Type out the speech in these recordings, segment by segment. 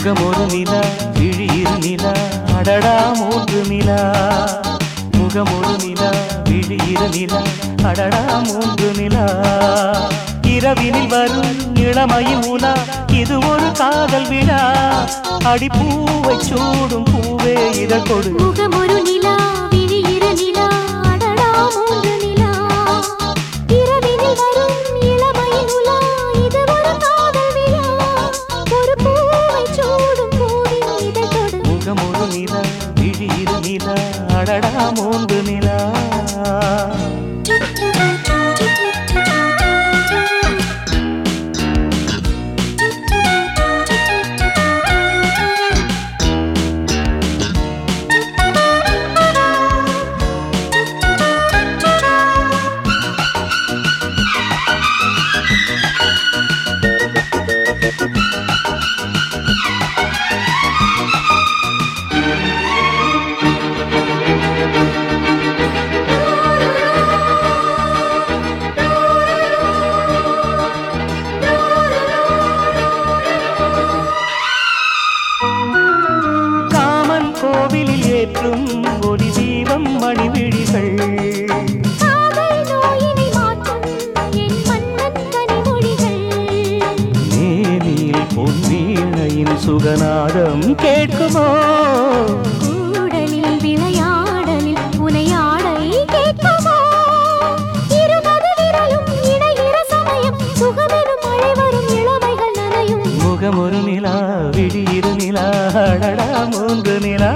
முகம் ஒரு நிலா விழி இரு நிலா அடடா மூன்று நிலா முகம் ஒரு நிலா விழி இரு நிலா அடடா மூன்று நிலா இரவினில் வரும் இளமையின் உலா இது ஒரு காதல் விழா அடிப்பூவை சூடும் பூவே இதழ் கொடு முகமொரு நிலா விழியிரு நிலா அடடா மூன்று நிலா இரவினில் வரும் இளமையின் உலா இது ஒரு காதல் விழா ஒரு பூவை சூடும் பூவின் இதழ் தொடு முகம் ஒரு நிலா விழி இரு நிலா அடடா மூன்று நிலா காமன் கோவிலில் ஏற்றும் ஒளி தீபம் மணிவிழிகள் காதல் நோயினை மாற்றும் என் மன்னன் கனிமொழிகள் மேனியில் பொன்னீழையின் சுகநாதம் கேட்குமோ கூடலில் விளையாடலில் உனையாடை கேட்குமோ இருபது விரலும் இணைகிற சமயம் சுகமெனும் மழை வரும் இளமைகள் நனையும் முகம் ஒரு நிலா விழி இரு நிலா அடடா மூன்று நிலா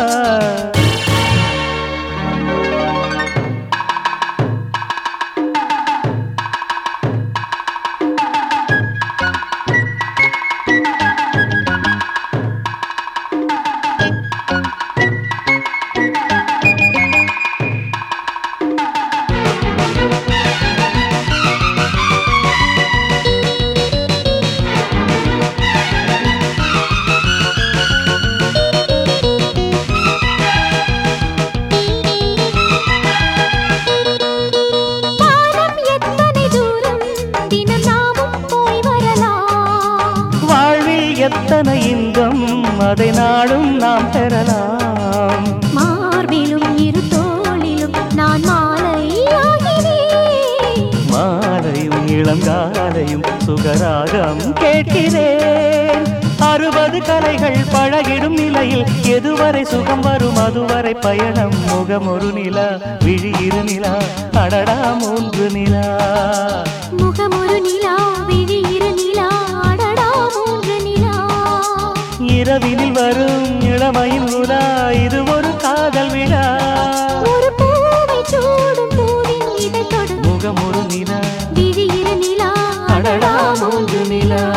வானம் எத்தனை தூரம் தினம் நாமும் போய் வரலாம் வாழ்வில் எத்தனை இன்பம் அதை நாடும் நாம் பெறலாம் மார்பிலும் இரு தோளிலும் நான் மாலையாகிறேன் மாலையும் இளங்காலையும் சுகராகம் கேட்கிறேன் அறுபது கலைகள் பழகிடும் நிலையில் எதுவரை சுகம் வரும் அதுவரை பயணம் முகம் ஒரு நிலா விழி இரு நிலா அடடா மூன்று நிலா முகமொரு நிலா விழி இரு நிலா அடடா மூன்று நிலா இரவினில் வரும் இளமையின் உலா இது ஒரு காதல் விழா ஒரு பூவை சூடும் பூவின் இதழ் தொடும் முகம் ஒரு நிலா விழி இரு நிலா அடடா மூன்று நிலா